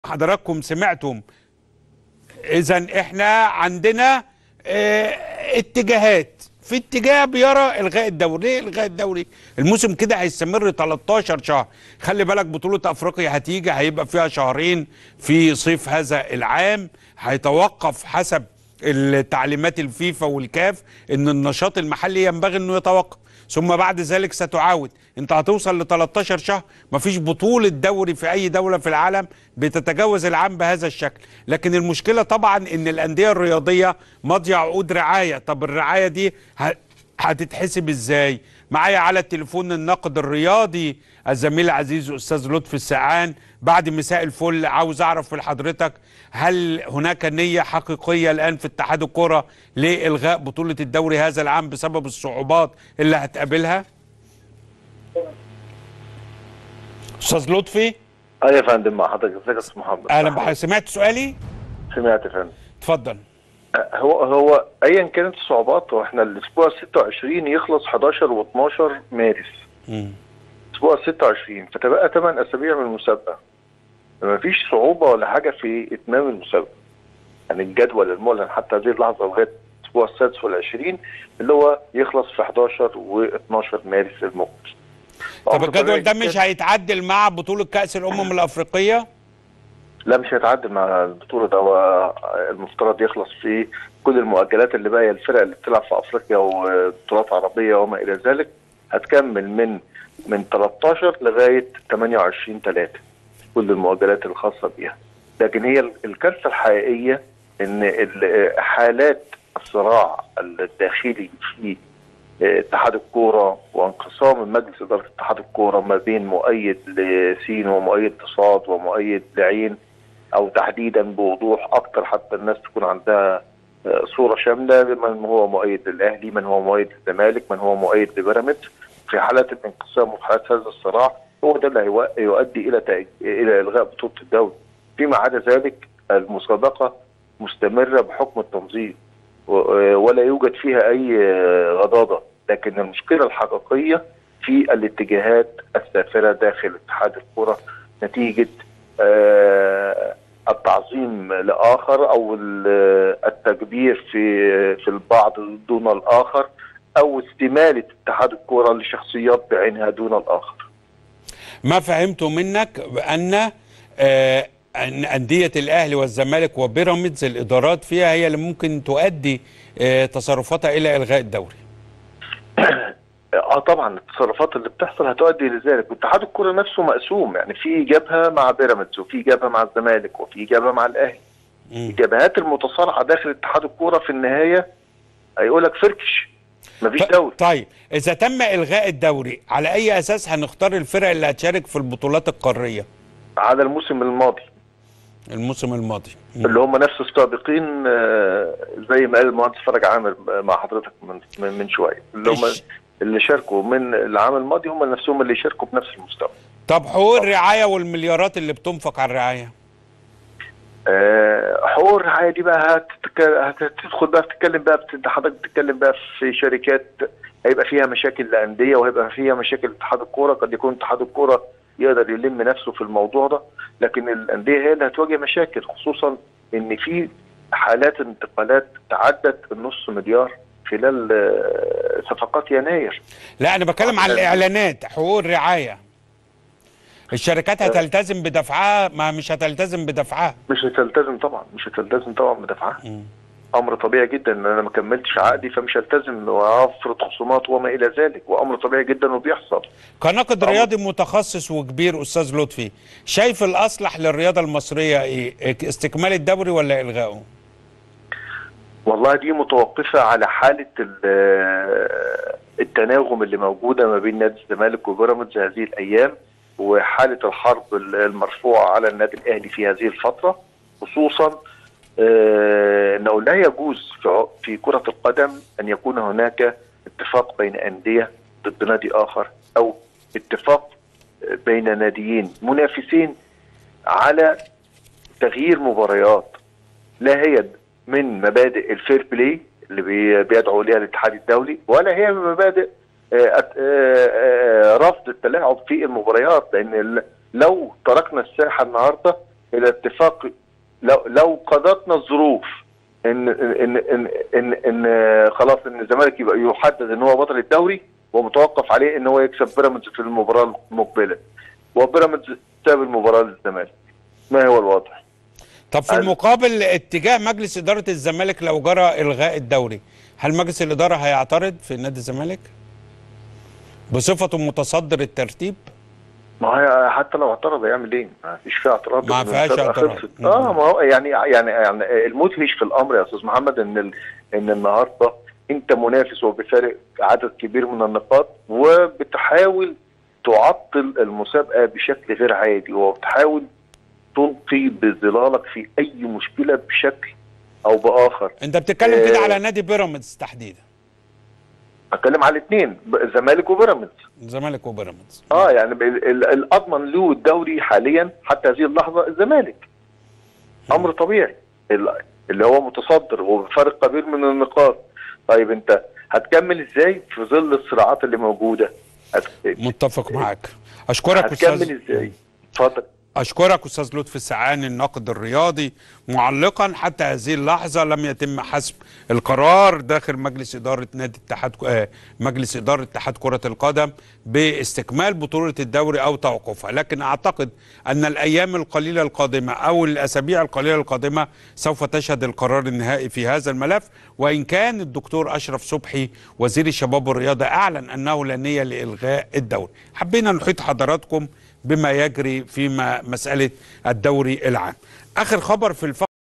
حضراتكم سمعتم اذا احنا عندنا اه اتجاهات في اتجاه بيرى الغاء الدوري ليه الغاء الدوري الموسم كده هيستمر 13 شهر خلي بالك بطولة افريقيا هتيجي هيبقى فيها شهرين في صيف هذا العام هيتوقف حسب التعليمات الفيفا والكاف ان النشاط المحلي ينبغي انه يتوقف ثم بعد ذلك ستعاود انت هتوصل ل 13 شهر مفيش بطولة دوري في اي دولة في العالم بتتجاوز العام بهذا الشكل لكن المشكلة طبعا ان الاندية الرياضية ماضية عقود رعاية طب الرعاية دي هتتحسب ازاي معايا على التليفون الناقد الرياضي الزميل العزيز استاذ لطفي السعان بعد مساء الفل عاوز اعرف من حضرتك هل هناك نيه حقيقيه الان في اتحاد الكره لالغاء بطوله الدوري هذا العام بسبب الصعوبات اللي هتقابلها؟ استاذ لطفي ايوه يا فندم مع حضرتك ازيك يا استاذ محمد اهلا بحضرتك سمعت سؤالي؟ سمعت يا فندم اتفضل هو هو ايا كانت الصعوبات واحنا الاسبوع 26 يخلص 11 و12 مارس مم. اسبوع 26 فتبقى 8 اسابيع من المسابقه ما فيش صعوبه ولا حاجه في اتمام المسابقه يعني الجدول المعلن حتى هذه اللحظه لغايه الاسبوع السادس والعشرين اللي هو يخلص في 11 و12 مارس المقبل طب الجدول ده مش هيتعدل مع بطوله كاس الامم الافريقيه؟ لا مش هيتعدل مع البطوله ده هو المفترض يخلص في كل المؤجلات اللي باقيه الفرق اللي بتلعب في افريقيا وبطولات عربيه وما الى ذلك هتكمل من من 13 لغايه 28 3 كل المؤجلات الخاصه بيها لكن هي الكارثه الحقيقيه ان حالات الصراع الداخلي في اتحاد الكوره وانقسام مجلس اداره اتحاد الكوره ما بين مؤيد لسين ومؤيد لصاد ومؤيد لعين او تحديدا بوضوح اكتر حتى الناس تكون عندها صوره شامله من هو مؤيد للاهلي من هو مؤيد للزمالك من هو مؤيد لبيراميدز في حالات الانقسام وفي حالات هذا الصراع هو ده اللي يؤدي الى تأج... الى الغاء بطوله الدوري فيما عدا ذلك المسابقه مستمره بحكم التنظيم ولا يوجد فيها اي غضاضه لكن المشكله الحقيقيه في الاتجاهات السافره داخل اتحاد الكره نتيجه التعظيم لاخر او التكبير في في البعض دون الاخر او استماله اتحاد الكره لشخصيات بعينها دون الاخر. ما فهمته منك بان آه ان انديه الاهلي والزمالك وبيراميدز الادارات فيها هي اللي ممكن تؤدي آه تصرفاتها الى الغاء الدوري. اه طبعا التصرفات اللي بتحصل هتؤدي لذلك واتحاد الكره نفسه مقسوم يعني في جبهه مع بيراميدز وفي جبهه مع الزمالك وفي جبهه مع الاهلي. الجبهات المتصارعه داخل اتحاد الكره في النهايه هيقول لك فركش مفيش دوري طيب اذا تم الغاء الدوري على اي اساس هنختار الفرق اللي هتشارك في البطولات القاريه على الموسم الماضي الموسم الماضي اللي هم نفس السابقين زي ما قال المهندس فرج عامر مع حضرتك من من شويه اللي هم اللي شاركوا من العام الماضي هم نفسهم اللي يشاركوا بنفس المستوى طب حقوق الرعايه والمليارات اللي بتنفق على الرعايه أه حقوق الرعايه دي بقى هتدخل بقى تتكلم بقى حضرتك بتتكلم بقى في شركات هيبقى فيها مشاكل لانديه وهيبقى فيها مشاكل اتحاد الكوره قد يكون اتحاد الكوره يقدر يلم نفسه في الموضوع ده لكن الانديه هي اللي هتواجه مشاكل خصوصا ان في حالات انتقالات تعدت النص مليار خلال صفقات يناير لا انا بتكلم على الاعلانات حقوق الرعايه الشركات هتلتزم بدفعها ما مش هتلتزم بدفعها مش هتلتزم طبعا مش هتلتزم طبعا بدفعها م. امر طبيعي جدا ان انا ما كملتش عقدي فمش هلتزم وافرض خصومات وما الى ذلك وامر طبيعي جدا وبيحصل كناقد رياضي متخصص وكبير استاذ لطفي شايف الاصلح للرياضه المصريه ايه استكمال الدوري ولا الغائه والله دي متوقفه على حاله التناغم اللي موجوده ما بين نادي الزمالك وبيراميدز هذه الايام وحاله الحرب المرفوعه على النادي الاهلي في هذه الفتره خصوصا انه لا يجوز في كره القدم ان يكون هناك اتفاق بين انديه ضد نادي اخر او اتفاق بين ناديين منافسين على تغيير مباريات لا هي من مبادئ الفير بلاي اللي بيدعو اليها الاتحاد الدولي ولا هي من مبادئ رفض التلاعب في المباريات لان لو تركنا الساحه النهارده الى اتفاق لو لو قضتنا الظروف ان ان ان ان, إن خلاص ان الزمالك يبقى يحدد ان هو بطل الدوري ومتوقف عليه ان هو يكسب بيراميدز في المباراه المقبله وبيراميدز ساب المباراه للزمالك ما هو الوضع؟ طب في أنا- المقابل اتجاه مجلس اداره الزمالك لو جرى الغاء الدوري هل مجلس الاداره هيعترض في نادي الزمالك بصفته متصدر الترتيب ما هي حتى لو اعترض هيعمل ايه؟ ما فيش فيها اعتراض ما لأن فيهاش المسابقة اعتراض. خلصت. اه ما هو يعني يعني يعني المدهش في الامر يا استاذ محمد ان ال... ان النهارده انت منافس وبفارق عدد كبير من النقاط وبتحاول تعطل المسابقه بشكل غير عادي وبتحاول تلقي بظلالك في اي مشكله بشكل او باخر انت بتتكلم كده آه. على نادي بيراميدز تحديدا اتكلم على الاثنين الزمالك وبيراميدز الزمالك وبيراميدز اه يعني ال- ال- الاضمن له الدوري حاليا حتى هذه اللحظه الزمالك امر طبيعي ال- اللي هو متصدر وبفرق كبير من النقاط طيب انت هتكمل ازاي في ظل الصراعات اللي موجوده هت... متفق معاك اشكرك هتكمل استاذ ازاي اتفضل أشكرك أستاذ لطفي السعاني الناقد الرياضي معلقا حتى هذه اللحظة لم يتم حسم القرار داخل مجلس إدارة نادي اتحاد آه، مجلس إدارة اتحاد كرة القدم باستكمال بطولة الدوري أو توقفها لكن أعتقد أن الأيام القليلة القادمة أو الأسابيع القليلة القادمة سوف تشهد القرار النهائي في هذا الملف وإن كان الدكتور أشرف صبحي وزير الشباب والرياضة أعلن أنه لا نية لإلغاء الدوري حبينا نحيط حضراتكم بما يجري في مسألة الدوري العام آخر خبر في الفقرة